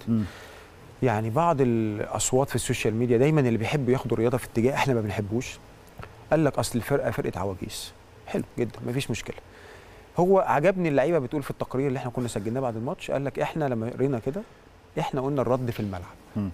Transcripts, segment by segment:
مم. يعني بعض الاصوات في السوشيال ميديا دايما اللي بيحبوا ياخدوا الرياضه في اتجاه احنا ما بنحبوش قال لك اصل الفرقه فرقه عواجيز حلو جدا مفيش مشكله هو عجبني اللعيبه بتقول في التقرير اللي احنا كنا سجلناه بعد الماتش قال لك احنا لما قرينا كده احنا قلنا الرد في الملعب مم.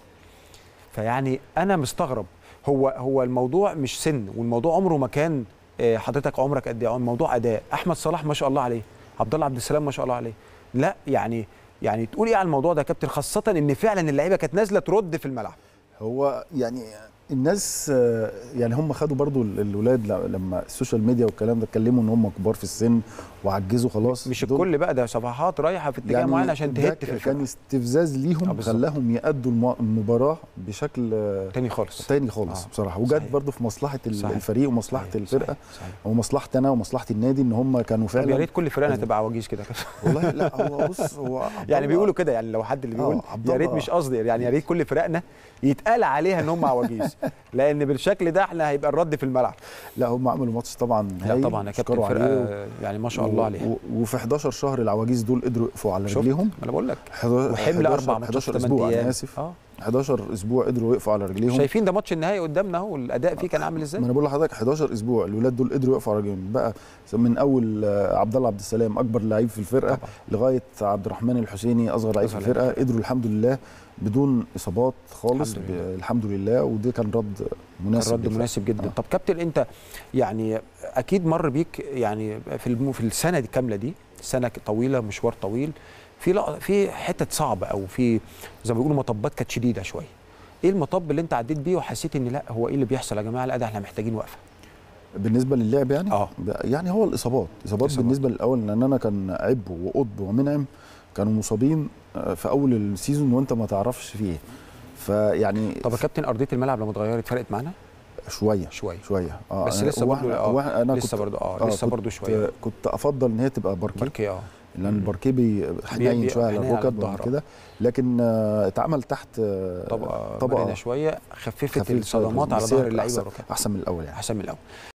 فيعني انا مستغرب هو هو الموضوع مش سن والموضوع عمره ما كان آه، حضرتك عمرك قد ايه الموضوع اداء احمد صلاح ما شاء الله عليه عبد الله عبد السلام ما شاء الله عليه لا يعني يعني تقول ايه على الموضوع ده يا كابتن خاصه ان فعلا اللعيبه كانت نازله ترد في الملعب هو يعني الناس آه، يعني هم خدوا برضو ال- الولاد ل- لما السوشيال ميديا والكلام ده اتكلموا ان هم كبار في السن وعجزوا خلاص مش دول الكل بقى ده صفحات رايحه في اتجاه معين عشان ده تهت في كان الفرقه استفزاز آه، ليهم بالظبط. خلاهم يأدوا الم- المباراه بشكل آه، تاني خالص تاني خالص آه. بصراحه وجت صحيح. برضو في مصلحه ال- صحيح. الفريق ومصلحه صحيح، الفرقه صحيح، صحيح. ومصلحتي انا ومصلحه النادي ان هم كانوا طب يا فعلا ريت كل فرقنا كده. تبقى عواجيز كده والله لا هو بص هو عبد يعني الله- بيقولوا كده يعني لو حد اللي آه، بيقول عبد يا ريت الله- مش قصدي يعني يا ريت كل فرقنا يتقال عليها ان هم عواجيز لان بالشكل ده احنا هيبقى الرد في الملعب لا هم عملوا ماتش طبعا لا هايل، طبعا يا كابتن يشكروا عليه فرقه يعني ما شاء الله عليها و- وفي 11 شهر العواجيز دول قدروا يقفوا على شفت؟ رجليهم ما انا بقول لك 11 وحمل اربع ماتشات 11 ثمان اسبوع ايام انا اسف اه 11 اسبوع قدروا يقفوا على رجليهم شايفين ده ماتش النهائي قدامنا اهو الاداء فيه كان عامل ازاي ما انا بقول لحضرتك 11 اسبوع الولاد دول قدروا يقفوا على رجليهم بقى من اول آه، عبد الله عبد السلام اكبر لعيب في الفرقه طبعا. لغايه عبد الرحمن الحسيني اصغر لعيب في أصغر لعيب. الفرقه قدروا الحمد لله بدون اصابات خالص الحمد ب- لله. الحمد لله وده كان رد مناسب الرد للفرقة. مناسب جدا آه. طب كابتن انت يعني اكيد مر بيك يعني في الم- في السنه دي كامله دي سنه طويله مشوار طويل في لق- في حتت صعبه او في زي ما بيقولوا مطبات كانت شديده شويه ايه المطب اللي انت عديت بيه وحسيت ان لا هو ايه اللي بيحصل يا جماعه لا ده احنا محتاجين وقفه بالنسبه للعب يعني اه ب- يعني هو الاصابات اصابات إصابات. بالنسبه للاول لان انا كان عب وقطب ومنعم كانوا مصابين آه، في اول السيزون وانت ما تعرفش فيه فيعني طب يا كابتن ارضيه الملعب لما اتغيرت فرقت معانا شويه شويه شويه اه بس أنا- لسه هو برضو إحنا- اه هو إحنا- انا لسه كنت برضو اه لسه كنت- برضو شويه كنت افضل ان هي تبقى باركيه باركيه اه لان مم. الباركيه بي- بي- حنين شويه على حنين على الركب الظهر. وكده لكن آه، اتعمل تحت آه، طبقه طبقة مرنه شويه خففت خفيفة شوية، الصدمات على بس هي ظهر اللعيبه أحسن- والركب احسن من الاول يعني احسن من الاول